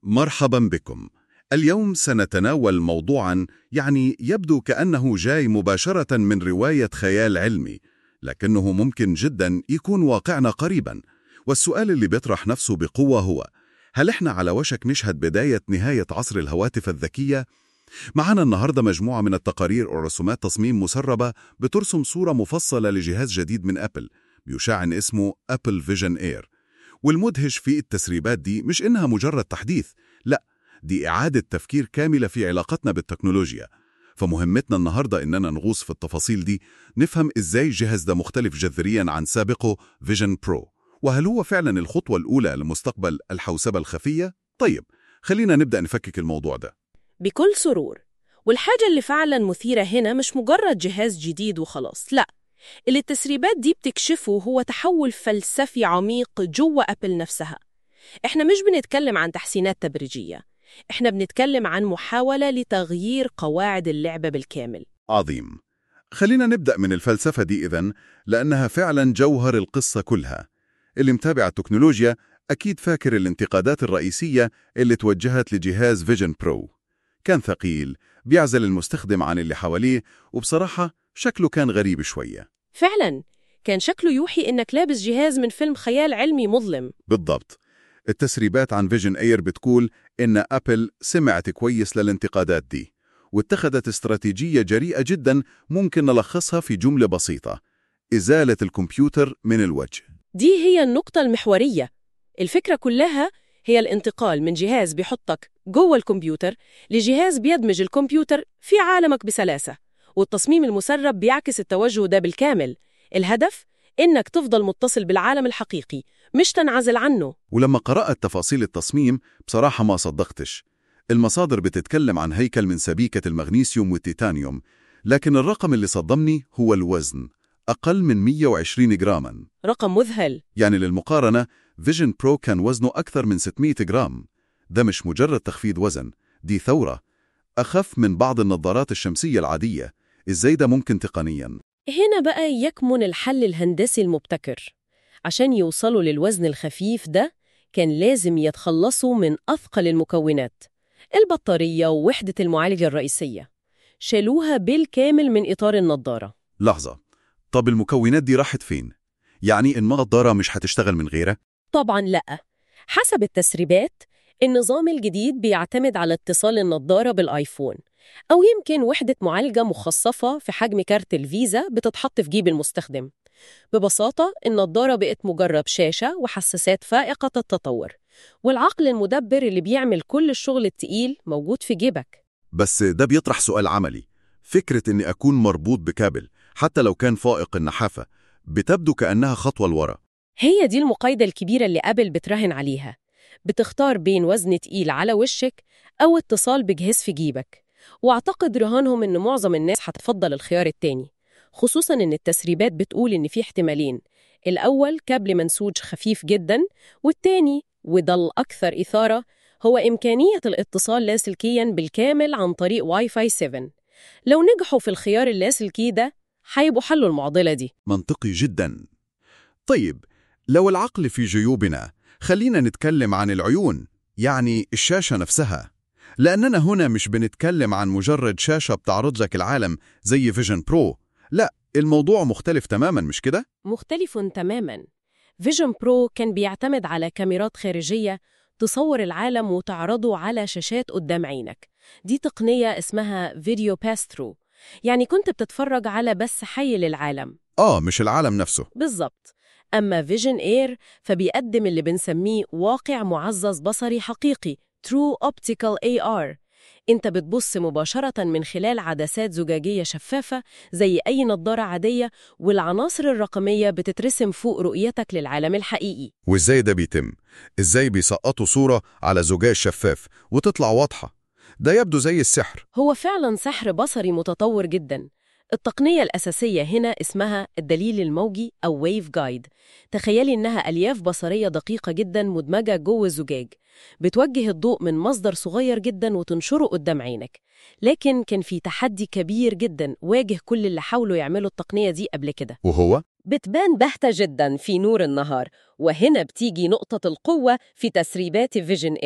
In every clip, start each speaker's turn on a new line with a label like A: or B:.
A: مرحبا بكم. اليوم سنتناول موضوعا يعني يبدو كأنه جاي مباشرة من رواية خيال علمي، لكنه ممكن جدا يكون واقعنا قريبا. والسؤال اللي بيطرح نفسه بقوة هو: هل احنا على وشك نشهد بداية نهاية عصر الهواتف الذكية؟ معنا النهاردة مجموعة من التقارير ورسومات تصميم مسربة بترسم صورة مفصلة لجهاز جديد من أبل بيشاع إن اسمه أبل فيجن إير والمدهش في التسريبات دي مش إنها مجرد تحديث لا دي إعادة تفكير كاملة في علاقتنا بالتكنولوجيا فمهمتنا النهاردة إننا نغوص في التفاصيل دي نفهم إزاي الجهاز ده مختلف جذريا عن سابقه فيجن برو وهل هو فعلا الخطوة الأولى لمستقبل الحوسبة الخفية؟ طيب خلينا نبدأ نفكك الموضوع ده
B: بكل سرور والحاجة اللي فعلا مثيرة هنا مش مجرد جهاز جديد وخلاص لا اللي التسريبات دي بتكشفه هو تحول فلسفي عميق جوه أبل نفسها إحنا مش بنتكلم عن تحسينات تدريجية إحنا بنتكلم عن محاولة لتغيير قواعد اللعبة بالكامل
A: عظيم خلينا نبدأ من الفلسفة دي إذن لأنها فعلا جوهر القصة كلها اللي متابع التكنولوجيا أكيد فاكر الانتقادات الرئيسية اللي توجهت لجهاز فيجن برو كان ثقيل بيعزل المستخدم عن اللي حواليه وبصراحة شكله كان غريب شوية
B: فعلا كان شكله يوحي إنك لابس جهاز من فيلم خيال علمي مظلم
A: بالضبط التسريبات عن فيجن اير بتقول إن أبل سمعت كويس للانتقادات دي واتخذت استراتيجية جريئة جدا ممكن نلخصها في جملة بسيطة إزالة الكمبيوتر من الوجه
B: دي هي النقطة المحورية الفكرة كلها هي الانتقال من جهاز بيحطك جوه الكمبيوتر لجهاز بيدمج الكمبيوتر في عالمك بسلاسة والتصميم المسرب بيعكس التوجه ده بالكامل الهدف إنك تفضل متصل بالعالم الحقيقي مش تنعزل عنه
A: ولما قرأت تفاصيل التصميم بصراحة ما صدقتش المصادر بتتكلم عن هيكل من سبيكة المغنيسيوم والتيتانيوم لكن الرقم اللي صدمني هو الوزن أقل من 120 جراما
B: رقم مذهل
A: يعني للمقارنة فيجن برو كان وزنه أكثر من 600 جرام ده مش مجرد تخفيض وزن دي ثورة أخف من بعض النظارات الشمسية العادية إزاي ده ممكن تقنياً؟
B: هنا بقى يكمن الحل الهندسي المبتكر عشان يوصلوا للوزن الخفيف ده كان لازم يتخلصوا من أثقل المكونات البطارية ووحدة المعالجة الرئيسية شالوها بالكامل من إطار النظارة
A: لحظة طب المكونات دي راحت فين؟ يعني النظارة مش هتشتغل من غيرها؟
B: طبعا لأ حسب التسريبات النظام الجديد بيعتمد على اتصال النظارة بالآيفون أو يمكن وحدة معالجة مخصصة في حجم كارت الفيزا بتتحط في جيب المستخدم ببساطة النظارة بقت مجرد شاشة وحساسات فائقة التطور والعقل المدبر اللي بيعمل كل الشغل التقيل موجود في جيبك
A: بس ده بيطرح سؤال عملي فكرة إني أكون مربوط بكابل حتى لو كان فائق النحافة بتبدو كأنها خطوة لورا
B: هي دي المقايضة الكبيرة اللي أبل بتراهن عليها بتختار بين وزن تقيل على وشك أو اتصال بجهاز في جيبك واعتقد رهانهم إن معظم الناس هتفضل الخيار التاني خصوصا إن التسريبات بتقول إن في احتمالين الأول كابل منسوج خفيف جدا والتاني وده الأكثر إثارة هو إمكانية الاتصال لاسلكيا بالكامل عن طريق واي فاي 7 لو نجحوا في الخيار اللاسلكي ده هيبقوا حلوا المعضلة دي
A: منطقي جدا طيب لو العقل في جيوبنا خلينا نتكلم عن العيون يعني الشاشة نفسها لأننا هنا مش بنتكلم عن مجرد شاشة بتعرض لك العالم زي فيجن برو لا الموضوع مختلف تماما مش كده؟
B: مختلف تماما فيجن برو كان بيعتمد على كاميرات خارجية تصور العالم وتعرضه على شاشات قدام عينك دي تقنية اسمها فيديو باس ثرو يعني كنت بتتفرج على بس حي للعالم
A: آه مش العالم نفسه
B: بالظبط أما فيجن إير فبيقدم اللي بنسميه واقع معزز بصري حقيقي True Optical AR أنت بتبص مباشرة من خلال عدسات زجاجية شفافة زي أي نظارة عادية والعناصر الرقمية بتترسم فوق رؤيتك للعالم الحقيقي
A: وإزاي ده بيتم؟ إزاي بيسقطوا صورة على زجاج شفاف وتطلع واضحة؟ ده يبدو زي السحر
B: هو فعلا سحر بصري متطور جدا التقنية الأساسية هنا اسمها الدليل الموجي أو ويف جايد تخيلي إنها ألياف بصرية دقيقة جدا مدمجة جوه الزجاج بتوجه الضوء من مصدر صغير جدا وتنشره قدام عينك لكن كان في تحدي كبير جدا واجه كل اللي حاولوا يعملوا التقنية دي قبل كده
A: وهو؟
B: بتبان باهتة جدا في نور النهار وهنا بتيجي نقطة القوة في تسريبات فيجن إير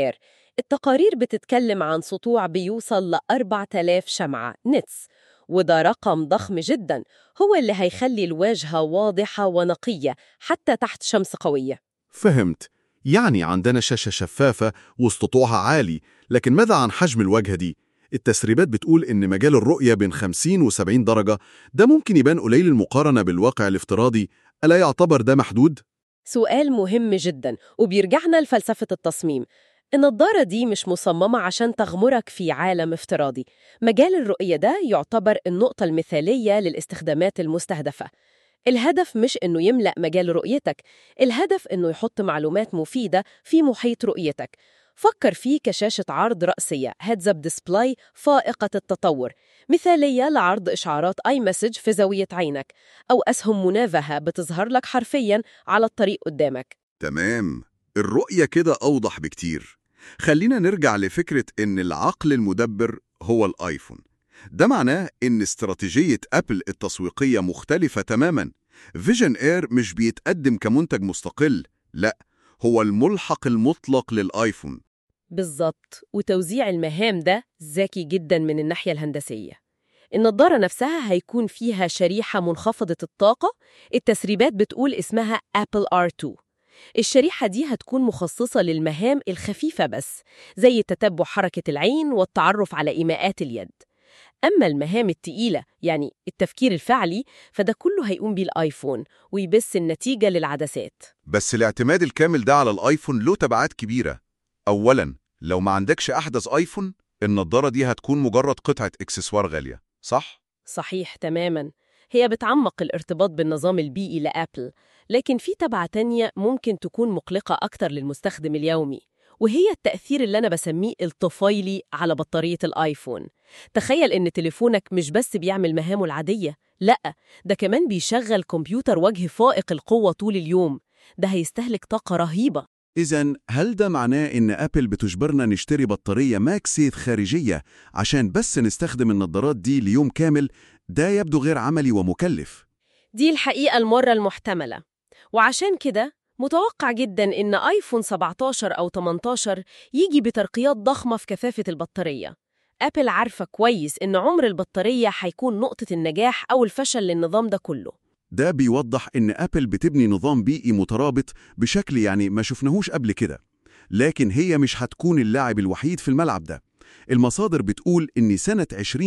B: التقارير بتتكلم عن سطوع بيوصل ل 4000 شمعة نتس وده رقم ضخم جدا هو اللي هيخلي الواجهة واضحة ونقية حتى تحت شمس قوية
C: فهمت يعني عندنا شاشة شفافة وسطوعها عالي لكن ماذا عن حجم الواجهة دي؟ التسريبات بتقول إن مجال الرؤية بين 50 و70 درجة ده ممكن يبان قليل المقارنة بالواقع الافتراضي ألا يعتبر ده محدود؟
B: سؤال مهم جدا وبيرجعنا لفلسفة التصميم النضارة دي مش مصممة عشان تغمرك في عالم افتراضي مجال الرؤية ده يعتبر النقطة المثالية للاستخدامات المستهدفة الهدف مش إنه يملأ مجال رؤيتك الهدف إنه يحط معلومات مفيدة في محيط رؤيتك فكر فيه كشاشة عرض رأسية Heads Up Display فائقة التطور مثالية لعرض إشعارات اي مسج في زاوية عينك أو أسهم منافهة بتظهر لك حرفياً على الطريق قدامك
A: تمام الرؤية كده أوضح بكتير خلينا نرجع لفكرة إن العقل المدبر هو الآيفون ده معناه إن استراتيجية أبل التسويقية مختلفة تماماً فيجن إير مش بيتقدم كمنتج مستقل لا هو الملحق المطلق للآيفون
B: بالظبط وتوزيع المهام ده ذكي جدا من الناحية الهندسية النضارة نفسها هيكون فيها شريحة منخفضة الطاقة التسريبات بتقول اسمها Apple R2 الشريحة دي هتكون مخصصة للمهام الخفيفة بس زي تتبع حركة العين والتعرف على إيماءات اليد أما المهام التقيلة يعني التفكير الفعلي فده كله هيقوم بيه الآيفون ويبث النتيجة للعدسات
A: بس الاعتماد الكامل ده على الآيفون له تبعات كبيرة أولاً لو ما عندكش أحدث آيفون النضارة دي هتكون مجرد قطعة إكسسوار غالية صح؟
B: صحيح تماما هي بتعمق الارتباط بالنظام البيئي لأبل لكن في تبعة تانية ممكن تكون مقلقة أكتر للمستخدم اليومي وهي التأثير اللي أنا بسميه الطفيلي على بطارية الآيفون تخيل إن تليفونك مش بس بيعمل مهامه العادية لأ ده كمان بيشغل كمبيوتر وجه فائق القوة طول اليوم ده هيستهلك طاقة رهيبة
A: إذا هل ده معناه إن أبل بتجبرنا نشتري بطارية ماكسيت خارجية عشان بس نستخدم النظارات دي ليوم كامل؟ ده يبدو غير عملي ومكلف.
B: دي الحقيقة المرة المحتملة وعشان كده متوقع جدا إن آيفون 17 أو 18 يجي بترقيات ضخمة في كثافة البطارية أبل عارفة كويس إن عمر البطارية هيكون نقطة النجاح أو الفشل للنظام ده كله
A: ده بيوضح إن أبل بتبني نظام بيئي مترابط بشكل يعني ما شفناهوش قبل كده. لكن هي مش هتكون اللاعب الوحيد في الملعب ده. المصادر بتقول إن سنة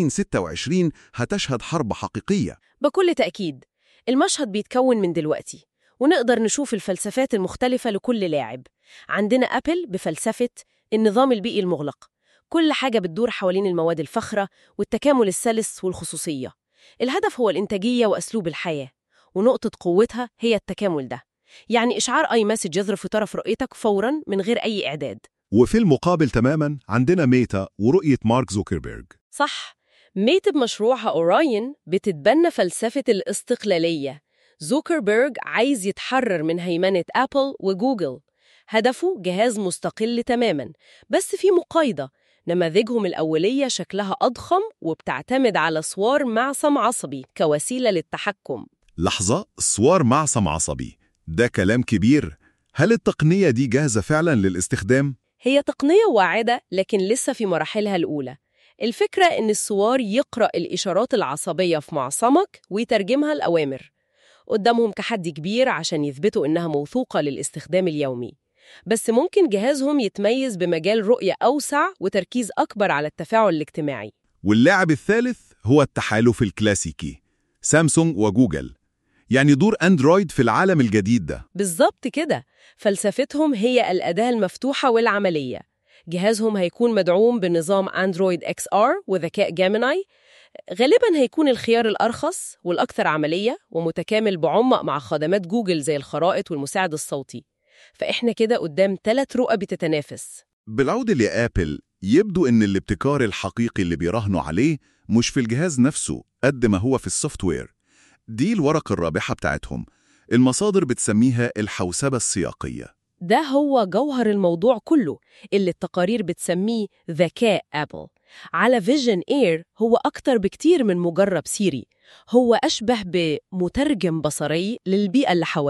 A: 2026 هتشهد حرب حقيقية.
B: بكل تأكيد المشهد بيتكون من دلوقتي ونقدر نشوف الفلسفات المختلفة لكل لاعب عندنا أبل بفلسفة النظام البيئي المغلق كل حاجة بتدور حوالين المواد الفخرة والتكامل السلس والخصوصية الهدف هو الإنتاجية وأسلوب الحياة ونقطة قوتها هي التكامل ده يعني إشعار أي مسج يظهر في طرف رؤيتك فوراً من غير أي إعداد
C: وفي المقابل تماما عندنا ميتا ورؤية مارك زوكربيرج
B: صح ميت بمشروعها أوراين بتتبنى فلسفة الاستقلالية زوكربيرج عايز يتحرر من هيمنة أبل وجوجل هدفه جهاز مستقل تماما بس في مقايضة نماذجهم الأولية شكلها أضخم وبتعتمد على صور معصم عصبي كوسيلة للتحكم
C: لحظة صور معصم عصبي ده كلام كبير هل التقنية دي جاهزة فعلا للاستخدام؟
B: هي تقنية واعدة لكن لسه في مراحلها الأولى الفكرة إن السوار يقرأ الإشارات العصبية في معصمك ويترجمها لأوامر قدامهم تحدي كبير عشان يثبتوا إنها موثوقة للاستخدام اليومي بس ممكن جهازهم يتميز بمجال رؤية أوسع وتركيز أكبر على التفاعل الاجتماعي
C: واللاعب الثالث هو التحالف الكلاسيكي سامسونج وجوجل يعني دور أندرويد في العالم الجديد ده
B: بالظبط كده فلسفتهم هي الأداة المفتوحة والعملية جهازهم هيكون مدعوم بنظام أندرويد اكس ار وذكاء جيميناي غالبا هيكون الخيار الأرخص والأكثر عملية ومتكامل بعمق مع خدمات جوجل زي الخرائط والمساعد الصوتي فإحنا كده قدام ثلاث رؤى بتتنافس
A: بالعودة لآبل يبدو إن الابتكار الحقيقي اللي بيراهنوا عليه مش في الجهاز نفسه قد ما هو في السوفت وير دي الورقة الرابحة بتاعتهم المصادر بتسميها الحوسبة السياقية
B: ده هو جوهر الموضوع كله اللي التقارير بتسميه ذكاء أبل على فيجن إير هو أكتر بكتير من مجرب سيري هو أشبه بمترجم بصري للبيئة اللي حواليك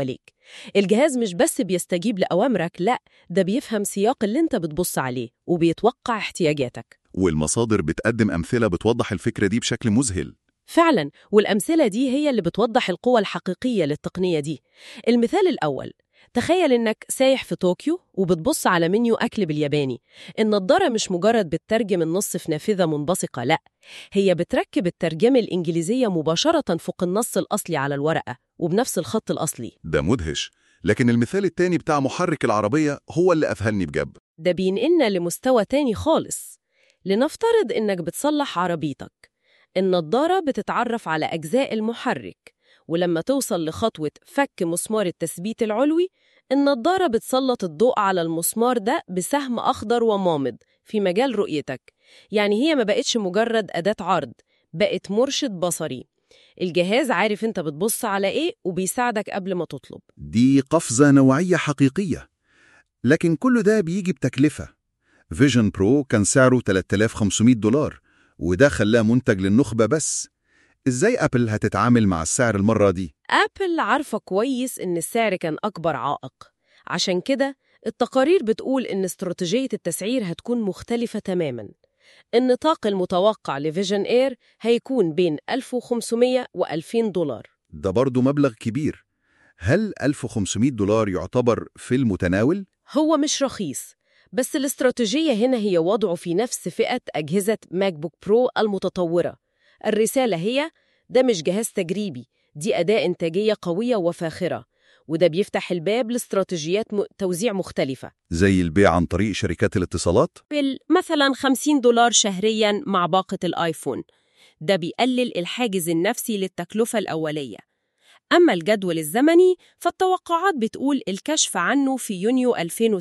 B: الجهاز مش بس بيستجيب لأوامرك لأ ده بيفهم سياق اللي انت بتبص عليه وبيتوقع احتياجاتك
A: والمصادر بتقدم أمثلة بتوضح الفكرة دي بشكل مذهل
B: فعلا والأمثلة دي هي اللي بتوضح القوة الحقيقية للتقنية دي المثال الأول تخيل إنك سايح في طوكيو وبتبص على منيو أكل بالياباني النضارة مش مجرد بتترجم النص في نافذة منبثقة لأ هي بتركب الترجمة الإنجليزية مباشرة فوق النص الأصلي على الورقة وبنفس الخط الأصلي
A: ده مدهش لكن المثال التاني بتاع محرك العربية هو اللي أذهلني بجد
B: ده بينقلنا لمستوى تاني خالص لنفترض إنك بتصلح عربيتك النضارة بتتعرف على أجزاء المحرك ولما توصل لخطوة فك مسمار التثبيت العلوي النضارة بتسلط الضوء على المسمار ده بسهم أخضر ومامض في مجال رؤيتك يعني هي ما بقتش مجرد أداة عرض بقت مرشد بصري الجهاز عارف انت بتبص على ايه وبيساعدك قبل ما تطلب
A: دي قفزة نوعية حقيقية لكن كل ده بيجي بتكلفة فيجن برو كان سعره 3500 دولار وده خلاه منتج للنخبة بس إزاي أبل هتتعامل مع السعر المرة دي؟
B: أبل عارفة كويس إن السعر كان أكبر عائق عشان كده التقارير بتقول إن استراتيجية التسعير هتكون مختلفة تماماً النطاق المتوقع لفيجن إير هيكون بين 1500 و 2000 دولار
A: ده برضه مبلغ كبير هل 1500 دولار يعتبر في المتناول؟
B: هو مش رخيص بس الاستراتيجية هنا هي وضعه في نفس فئة أجهزة ماك بوك برو المتطورة الرسالة هي ده مش جهاز تجريبي دي أداة إنتاجية قوية وفاخرة وده بيفتح الباب لاستراتيجيات م... توزيع مختلفة
A: زي البيع عن طريق شركات الاتصالات؟
B: بال مثلا 50 دولار شهريا مع باقة الآيفون ده بيقلل الحاجز النفسي للتكلفة الأولية أما الجدول الزمني فالتوقعات بتقول الكشف عنه في يونيو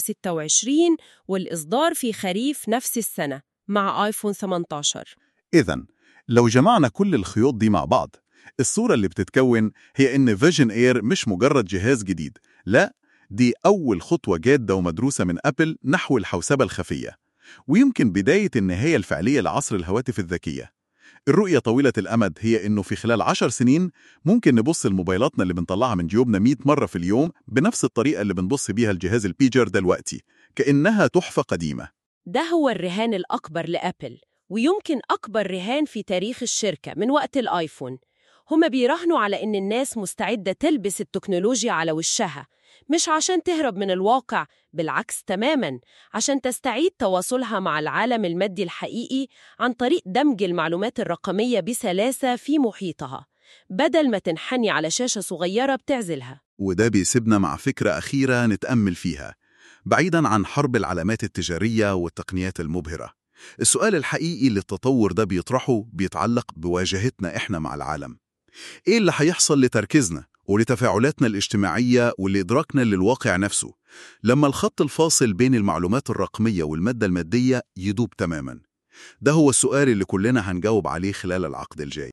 B: 2026 والإصدار في خريف نفس السنة مع آيفون 18
C: إذا لو جمعنا كل الخيوط دي مع بعض الصورة اللي بتتكون هي إن فيجن إير مش مجرد جهاز جديد لا دي أول خطوة جادة ومدروسة من أبل نحو الحوسبة الخفية ويمكن بداية النهاية الفعلية لعصر الهواتف الذكية الرؤية طويلة الأمد هي إنه في خلال عشر سنين ممكن نبص لموبايلاتنا اللي بنطلعها من جيوبنا 100 مرة في اليوم بنفس الطريقة اللي بنبص بيها الجهاز البيجر دلوقتي كأنها تحفة قديمة
B: ده هو الرهان الأكبر لأبل ويمكن أكبر رهان في تاريخ الشركة من وقت الآيفون هما بيراهنوا على إن الناس مستعدة تلبس التكنولوجيا على وشها مش عشان تهرب من الواقع بالعكس تماماً عشان تستعيد تواصلها مع العالم المادي الحقيقي عن طريق دمج المعلومات الرقمية بسلاسة في محيطها بدل ما تنحني على شاشة صغيرة بتعزلها
C: وده بيسيبنا مع فكرة أخيرة نتأمل فيها بعيداً عن حرب العلامات التجارية والتقنيات المبهرة السؤال الحقيقي اللي التطور ده بيطرحه بيتعلق بواجهتنا إحنا مع العالم إيه اللي هيحصل لتركيزنا ولتفاعلاتنا الاجتماعية ولإدراكنا للواقع نفسه لما الخط الفاصل بين المعلومات الرقمية والمادة المادية يدوب تماماً ده هو السؤال اللي كلنا هنجاوب عليه خلال العقد الجاي